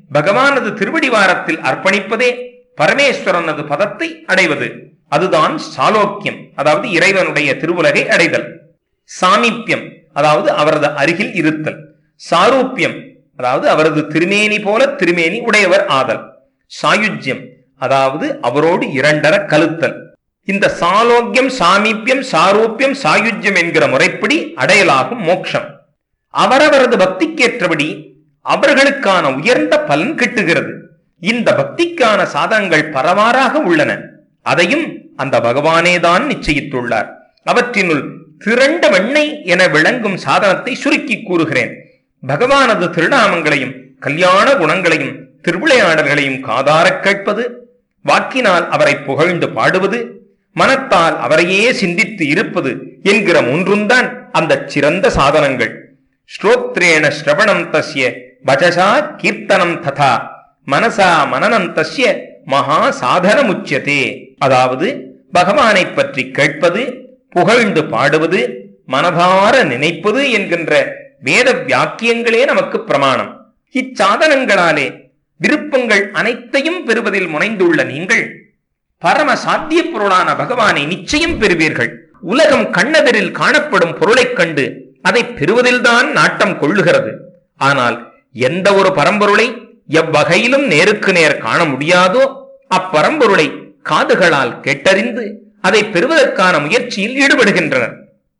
பகவானது திருவடிவாரத்தில் அர்ப்பணிப்பதே பரமேஸ்வரனது பதத்தை அடைவது அதுதான் சாலோக்கியம் அதாவது இறைவனுடைய திருவுலகை அடைதல் சாமீப்பியம் அதாவது அவரது அருகில் இருத்தல் சாரூப்பியம் அதாவது அவரது திருமேனி போல திருமேனி உடையவர் ஆதல் சாயுஜ்யம் அதாவது அவரோடு இரண்டர கலுத்தல் இந்த சாலோக்கியம் சாமீப்பியம் சாரூப்பியம் சாயுஜ்யம் என்கிற முறைப்படி அடையலாகும் மோட்சம் அவரவரது பக்திக்கேற்றபடி அவர்களுக்கான உயர்ந்த பலன் கிட்டுகிறது இந்த பக்திக்கான சாதனங்கள் பரவாறாக உள்ளன அதையும் அந்த பகவானேதான் நிச்சயித்துள்ளார் அவற்றினுள் திரண்ட வெண்ணெய் என விளங்கும் சாதனத்தை சுருக்கி கூறுகிறேன் பகவானது திருநாமங்களையும் கல்யாண குணங்களையும் திருவிளையாடல்களையும் காதாரக் கேட்பது வாக்கினால் அவரை புகழ்ந்து பாடுவது மனத்தால் அவரையே சிந்தித்து இருப்பது என்கிற மூன்றும்தான் அந்த சிறந்த சாதனங்கள் ஸ்ரோத்ரேண ஸ்ரவணம் தஸ்ய வஜசா கீர்த்தனம் ததா மனசா மனநம் தஸ்ய மகா சாதனமுச்சியதே அதாவது பகவானை பற்றி கேட்பது புகழ்ந்து பாடுவது மனதார நினைப்பது என்கின்ற வேத வியாக்கியங்களே நமக்கு பிரமாணம் இச்சாதனங்களாலே விருப்பங்கள் அனைத்தையும் பெறுவதில் முனைந்துள்ள நீங்கள் பரம சாத்திய பொருளான பகவானை நிச்சயம் பெறுவீர்கள் உலகம் கண்ணெதிரில் காணப்படும் பொருளைக் கண்டு அதை பெறுவதில்தான் நாட்டம் கொள்ளுகிறது ஆனால் எந்த ஒரு பரம்பொருளை எவ்வகையிலும் நேருக்கு நேர் காண முடியாதோ அப்பரம்பொருளை காதுகளால் கேட்டறிந்து அதை பெறுவதற்கான முயற்சியில் ஈடுபடுகின்றனர்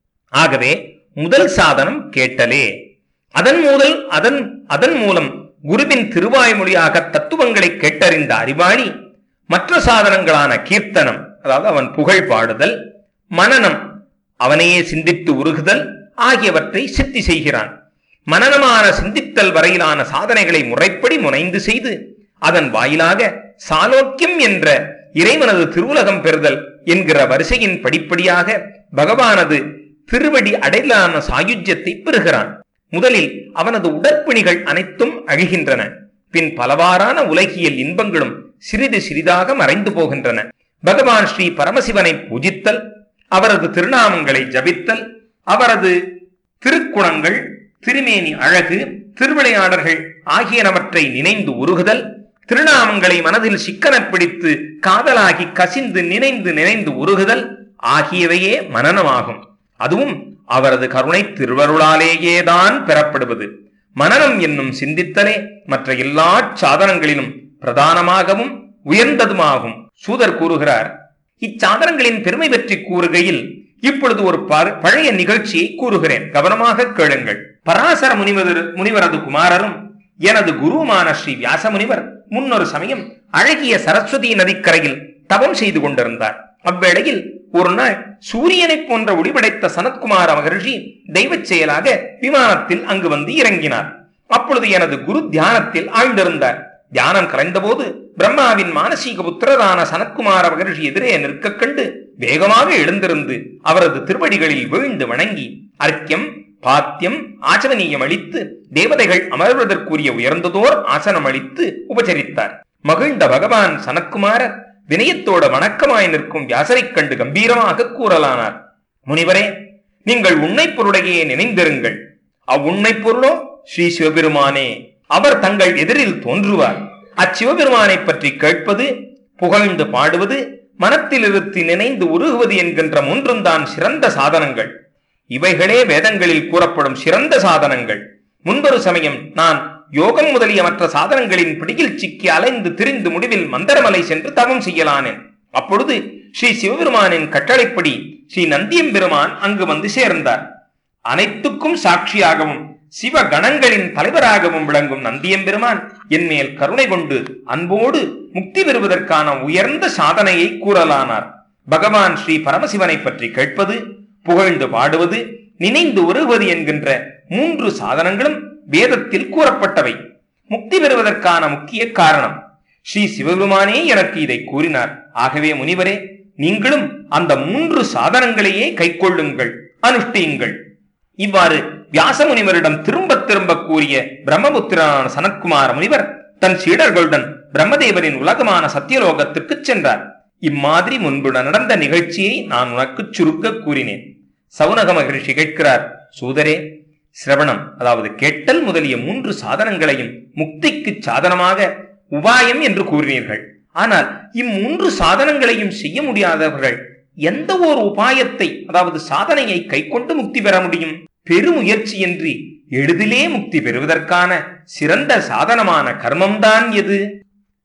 ஆகவே முதல் சாதனம் கேட்டலே அதன் முதல் அதன் அதன் மூலம் குருவின் திருவாய்மொழியாக தத்துவங்களை கேட்டறிந்த அறிவாளி மற்ற சாதனங்களான கீர்த்தனம் அதாவது அவன் புகழ் பாடுதல் மனனம் அவனையே சிந்தித்து உருகுதல் ஆகியவற்றை சித்தி செய்கிறான் மனனமான சிந்தித்தல் வரையிலான சாதனைகளை முறைப்படி முனைந்து செய்து அதன் வாயிலாக சாலோக்கியம் என்ற இறைவனது திருவுலகம் பெறுதல் என்கிற வரிசையின் படிப்படியாக பகவானது திருவடி அடையிலான சாயுஜ்யத்தை பெறுகிறான் முதலில் அவனது உடற்பிணிகள் அனைத்தும் அழிகின்றன பின் பலவாறான உலகியல் இன்பங்களும் சிறிது சிறிதாக மறைந்து போகின்றன பகவான் ஸ்ரீ பரமசிவனை பூஜித்தல் அவரது திருநாமங்களை ஜபித்தல் அவரது திருக்குணங்கள் திருமேனி அழகு திருவிளையாடல்கள் ஆகியனவற்றை நினைந்து உருகுதல் திருநாமங்களை மனதில் சிக்கனப் பிடித்து காதலாகி கசிந்து நினைந்து நினைந்து உருகுதல் ஆகியவையே மனனமாகும் அதுவும் அவரது கருணை திருவருளாலேயேதான் பெறப்படுவது மனனம் என்னும் சிந்தித்தலே மற்ற எல்லா சாதனங்களிலும் பிரதானமாகவும் உயர்ந்ததுமாகும் சூதர் கூறுகிறார் இச்சாதனங்களின் பெருமை பற்றி கூறுகையில் இப்பொழுது ஒரு ப- பழைய நிகழ்ச்சியை கூறுகிறேன் கவனமாக கேளுங்கள் பராசர முனிவர் முனிவரது குமாரரும் எனது குருவுமான ஸ்ரீ வியாச முனிவர் முன்னொரு சமயம் அழகிய சரஸ்வதி நதிக்கரையில் தவம் செய்து கொண்டிருந்தார் அவ்வேளையில் ஒரு நாள் சூரியனைப் போன்ற ஒளிபடைத்த சனத்குமார மகர்ஷி தெய்வச் செயலாக விமானத்தில் அங்கு வந்து இறங்கினார் அப்பொழுது எனது குரு தியானத்தில் ஆழ்ந்திருந்தார் தியானம் கலைந்தபோது பிரம்மாவின் மானசீக புத்திரரான சனத்குமார மகர்ஷி எதிரே நிற்கக் கண்டு வேகமாக எழுந்திருந்து அவரது திருவடிகளில் வீழ்ந்து வணங்கி அர்க்கியம் பாத்தியம் ஆச்சமனீயம் அளித்து தேவதைகள் அமர்வதற்குரிய உயர்ந்ததோர் ஆசனம் அளித்து உபசரித்தார் மகிழ்ந்த பகவான் சனத்குமாரர் வினயத்தோட வணக்கமாய் நிற்கும் வியாசரைக் கண்டு கம்பீரமாக கூறலானார் முனிவரே நீங்கள் உண்மை பொருளையே நினைந்திருங்கள் அவ்வுண்மை பொருளோ ஸ்ரீ சிவபெருமானே அவர் தங்கள் எதிரில் தோன்றுவார் அச்சிவபெருமானை பற்றி கேட்பது புகழ்ந்து பாடுவது மனத்தில் இருத்தி நினைந்து உருகுவது என்கின்ற மூன்றும் தான் சிறந்த சாதனங்கள் இவைகளே வேதங்களில் கூறப்படும் சிறந்த சாதனங்கள் முன்பொரு சமயம் நான் யோகம் முதலிய மற்ற சாதனங்களின் பிடியில் சிக்கி அலைந்து திரிந்து முடிவில் மந்தரமலை சென்று தவம் செய்யலானேன் அப்பொழுது ஸ்ரீ சிவபெருமானின் கட்டளைப்படி ஸ்ரீ நந்தியம்பெருமான் அங்கு வந்து சேர்ந்தார் அனைத்துக்கும் சாட்சியாகவும் சிவ கணங்களின் தலைவராகவும் விளங்கும் நந்தியம்பெருமான் என்மேல் கருணை கொண்டு அன்போடு முக்தி பெறுவதற்கான உயர்ந்த சாதனையை கூறலானார் பகவான் ஸ்ரீ பரமசிவனை பற்றி கேட்பது புகழ்ந்து பாடுவது நினைந்து உருகுவது என்கின்ற மூன்று சாதனங்களும் வேதத்தில் கூறப்பட்டவை முக்தி பெறுவதற்கான முக்கிய காரணம் ஸ்ரீ சிவபெருமானே எனக்கு இதை கூறினார் ஆகவே முனிவரே நீங்களும் அந்த மூன்று சாதனங்களையே கைக்கொள்ளுங்கள் அனுஷ்டியுங்கள் இவ்வாறு வியாச முனிவரிடம் திரும்ப திரும்ப கூறிய பிரம்மபுத்திரனான சனத்குமார முனிவர் தன் சீடர்களுடன் பிரம்மதேவரின் உலகமான சத்தியலோகத்துக்கு சென்றார் இம்மாதிரி முன்பு நடந்த நிகழ்ச்சியை நான் உனக்கு சுருக்க கூறினேன் சவுனக மகிழ்ச்சி கேட்கிறார் சூதரே சிரவணம் அதாவது கேட்டல் முதலிய மூன்று சாதனங்களையும் முக்திக்கு சாதனமாக உபாயம் என்று கூறினீர்கள் ஆனால் இம்மூன்று சாதனங்களையும் செய்ய முடியாதவர்கள் எந்த ஒரு உபாயத்தை அதாவது சாதனையை கைக்கொண்டு முக்தி பெற முடியும் பெருமுயற்சியின்றி எளிதிலே முக்தி பெறுவதற்கான சிறந்த சாதனமான கர்மம்தான் எது